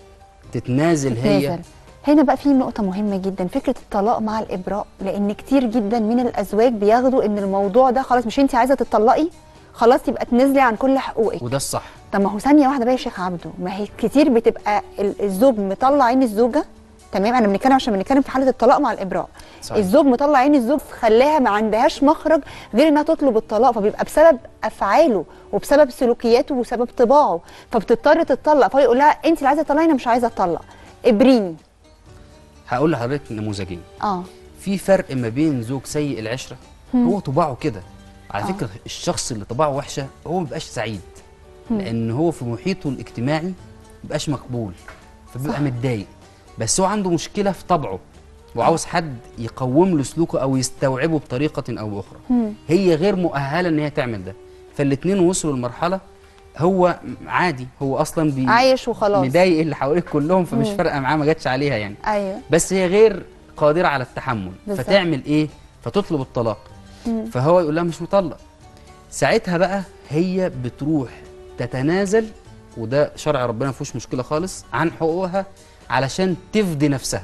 تتنازل هي تتنازل هنا بقى في نقطة مهمة جدا فكرة الطلاق مع الإبراء لأن كتير جدا من الأزواج بياخدوا إن الموضوع ده خلاص مش أنت عايزة تطلقي خلاص يبقى تنزلي عن كل حقوقك وده الصح طب ما هو ثانية واحدة بقى يا شيخ عبده ما هي كتير بتبقى ال- الزوج مطلع عين الزوجة تمام انا بنتكلم عشان بنتكلم في حاله الطلاق مع الابراء صحيح. الزوج مطلع عين الزوج خلاها ما عندهاش مخرج غير انها تطلب الطلاق فبيبقى بسبب افعاله وبسبب سلوكياته وبسبب طباعه فبتضطر تتطلق فهو يقول لها انت اللي عايزه تطلقي انا مش عايزه اتطلق ابريني هقول لحضرتك نموذجين اه في فرق ما بين زوج سيء العشره هو طباعه كده على آه. فكره الشخص اللي طباعه وحشه هو ما بيبقاش سعيد لان هو في محيطه الاجتماعي ما بيبقاش مقبول فبيبقى صح. متضايق بس هو عنده مشكله في طبعه وعاوز حد يقوم له سلوكه او يستوعبه بطريقه او باخرى مم. هي غير مؤهله ان هي تعمل ده فالاثنين وصلوا لمرحله هو عادي هو اصلا بي عايش وخلاص مضايق اللي حواليك كلهم فمش مم. فارقه معاه ما جاتش عليها يعني ايوه بس هي غير قادره على التحمل بالظبط. فتعمل ايه فتطلب الطلاق مم. فهو يقول لها مش مطلق ساعتها بقى هي بتروح تتنازل وده شرع ربنا ما فيهوش مشكله خالص عن حقوقها علشان تفدي نفسها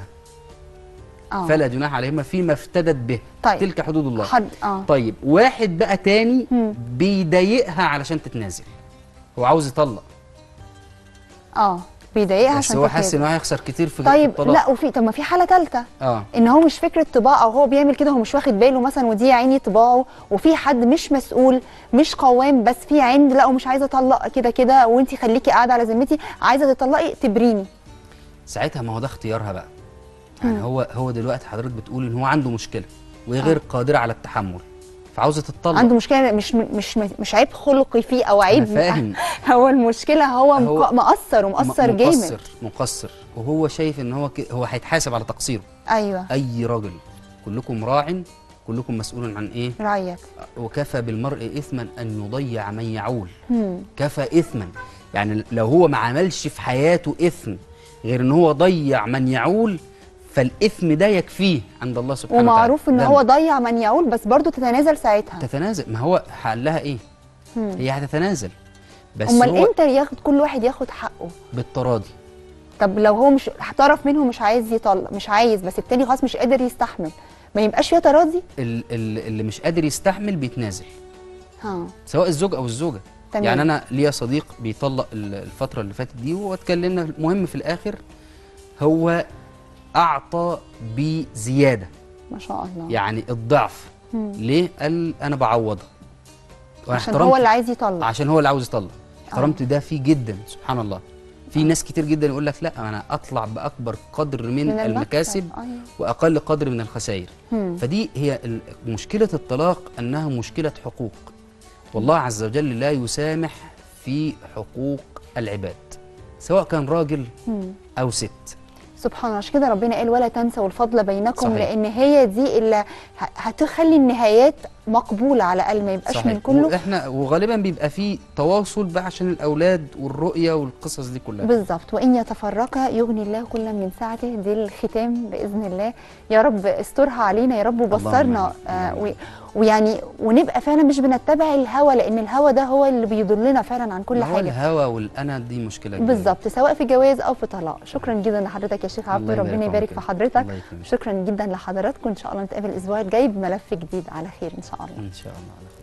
اه فلا جناح عليهما فيما افتدت به طيب. تلك حدود الله حد اه طيب واحد بقى تاني مم. بيضايقها علشان تتنازل هو عاوز يطلق اه بيضايقها بس عشان هو كده. حاسس ان هو هيخسر كتير في طيب الطلاق لا وفي طب ما في حاله ثالثه اه ان هو مش فكره طباع او هو بيعمل كده هو مش واخد باله مثلا ودي يا عيني طباعه وفي حد مش مسؤول مش قوام بس في عند لا ومش عايزه اطلق كده كده وانت خليكي قاعده على ذمتي عايزه تطلقي تبريني ساعتها ما هو ده اختيارها بقى يعني هو هو دلوقتي حضرتك بتقول ان هو عنده مشكله وهي غير قادره على التحمل فعاوزه تتطلق عنده مشكله مش مش مش عيب خلقي فيه او عيب أنا فاهم. هو المشكله هو, هو هو مقصر ومقصر م- جامد مقصر مقصر وهو شايف ان هو ك... هو هيتحاسب على تقصيره ايوه اي راجل كلكم راع كلكم مسؤول عن ايه رعيك وكفى بالمرء اثما ان يضيع من يعول مم. كفى اثما يعني لو هو ما عملش في حياته اثم غير ان هو ضيع من يعول فالاثم ده يكفيه عند الله سبحانه وتعالى ومعروف ان ده هو ضيع من يعول بس برضه تتنازل ساعتها تتنازل ما هو حلها ايه مم. هي هتتنازل بس امال هو امتى ياخد كل واحد ياخد حقه بالتراضي طب لو هو مش طرف منهم مش عايز يطلق مش عايز بس التاني خلاص مش قادر يستحمل ما يبقاش فيها تراضي ال- ال- اللي مش قادر يستحمل بيتنازل ها سواء الزوج او الزوجه تمام. يعني انا ليا صديق بيطلق ال- الفتره اللي فاتت دي واتكلمنا المهم في الاخر هو اعطى بزياده ما شاء الله يعني الضعف مم. ليه قال انا بعوضها وأنا عشان احترمت- هو اللي عايز يطلق عشان هو اللي عاوز يطلق احترمت ده فيه جدا سبحان الله في ناس كتير جدا يقول لك لا انا اطلع باكبر قدر من, من المكسب. المكاسب أيوة. واقل قدر من الخسائر مم. فدي هي ال- مشكله الطلاق انها مشكله حقوق والله عز وجل لا يسامح في حقوق العباد سواء كان راجل مم. او ست سبحان الله عشان كده ربنا قال ولا تنسوا الفضل بينكم صحيح. لان هي دي اللي ه- هتخلي النهايات مقبوله على الاقل ما يبقاش من كله واحنا وغالبا بيبقى في تواصل بقى عشان الاولاد والرؤيه والقصص دي كلها بالظبط وان يتفرقا يغني الله كل من سعته دي الختام باذن الله يا رب استرها علينا يا رب وبصرنا اللهم آه آمين. و- ويعني ونبقى فعلا مش بنتبع الهوى لان الهوى ده هو اللي بيضلنا فعلا عن كل ما هو حاجه الهوى والانا دي مشكله كبيرة. بالظبط سواء في جواز او في طلاق شكرا جدا لحضرتك يا شيخ عبد الله ربنا يبارك يبارك في فيك. حضرتك الله يكرمك. شكرا جدا لحضراتكم ان شاء الله نتقابل الاسبوع الجاي بملف جديد على خير ان شاء الله ان شاء الله على خير